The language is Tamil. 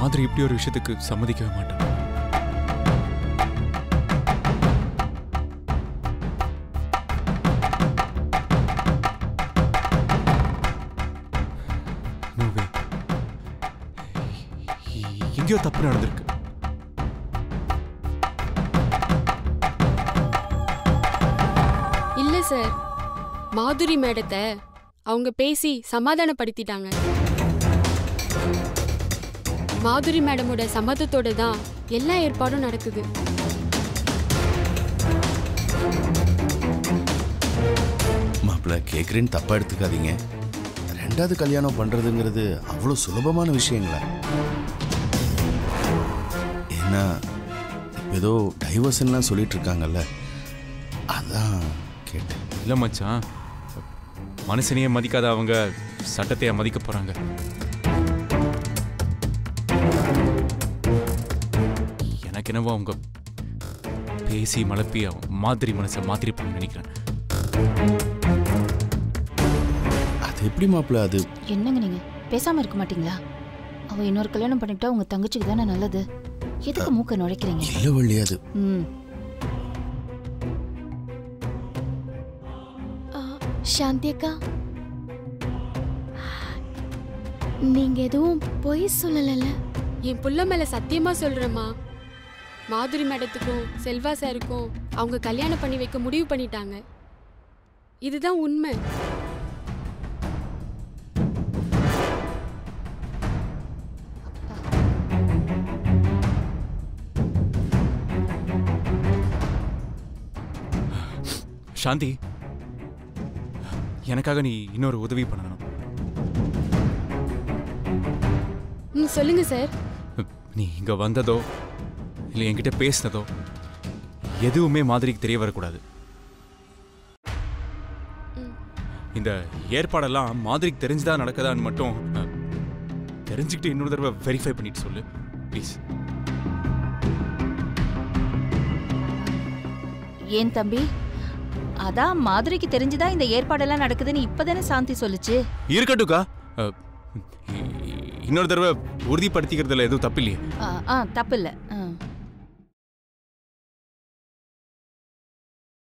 மாதிரி இப்படி ஒரு விஷயத்துக்கு சம்மதிக்கவே மாட்டேன் No way. எ- எங்கேயோ தப்பு நடந்திருக்கு இல்ல சார் மாதுரி மேடத்தை அவங்க பேசி சமாதானப்படுத்திட்டாங்க மாதுரி மேடமோட சம்மதத்தோட தான் எல்லா ஏற்பாடும் நடக்குது மாப்பிள்ள கேட்குறேன்னு தப்பா எடுத்துக்காதீங்க ரெண்டாவது கல்யாணம் பண்றதுங்கிறது அவ்வளோ சுலபமான விஷயங்களா ஏன்னா இப்ப ஏதோ டைவர்ஷன்லாம் சொல்லிட்டு இருக்காங்கல்ல அதான் கேட்டேன் இல்லை மச்சான் மனுஷனையே மதிக்காத அவங்க சட்டத்தையே மதிக்க போறாங்க எனக்கு என்னவோ அவங்க பேசி மலப்பி அவங்க மாதிரி மனசை மாத்திருப்பாங்க நினைக்கிறேன் அது எப்படி மாப்பிள்ள அது என்னங்க நீங்க பேசாம இருக்க மாட்டீங்களா அவ இன்னொரு கல்யாணம் பண்ணிக்கிட்டா உங்க தங்கச்சிக்கு தானே நல்லது எதுக்கு மூக்க நுழைக்கிறீங்க இல்லை வள்ளி அது ம் சாந்தி அக்கா நீங்க எதுவும் பொய் சொல்லலைல்ல என் புள்ள மேல சத்தியமா சொல்றேம்மா மாதுரி மேடத்துக்கும் செல்வா சாருக்கும் அவங்க கல்யாணம் பண்ணி வைக்க முடிவு பண்ணிட்டாங்க இதுதான் உண்மை சாந்தி எனக்காக நீ இன்னொரு உதவி பண்ணணும் ம் சொல்லுங்க சார் நீ இங்க வந்ததோ இல்லை என்கிட்ட பேசினதோ எதுவுமே மாதிரிக்கு தெரிய வரக்கூடாது ம். இந்த ஏற்பாடெல்லாம் மாதிரிக்கு தெரிஞ்சுதான் நடக்குதான்னு மட்டும் அஹ், தெரிஞ்சுக்கிட்டு இன்னொரு தடவை வெரிஃபை பண்ணிட்டு சொல்லு ப்ளீஸ் ஏன் தம்பி அதான் மாதுரிக்கு தெரிஞ்சுதான் இந்த ஏற்பாடெல்லாம் நடக்குதுன்னு இப்பதானே சாந்தி சொல்லுச்சு இருக்கட்டும்க்கா அஹ், இ- இன்னொரு தடவை உறுதிப்படுத்திக்கிறதுல எதுவும் தப்பு இல்லையே ஆ, ஆ தப்பு இல்ல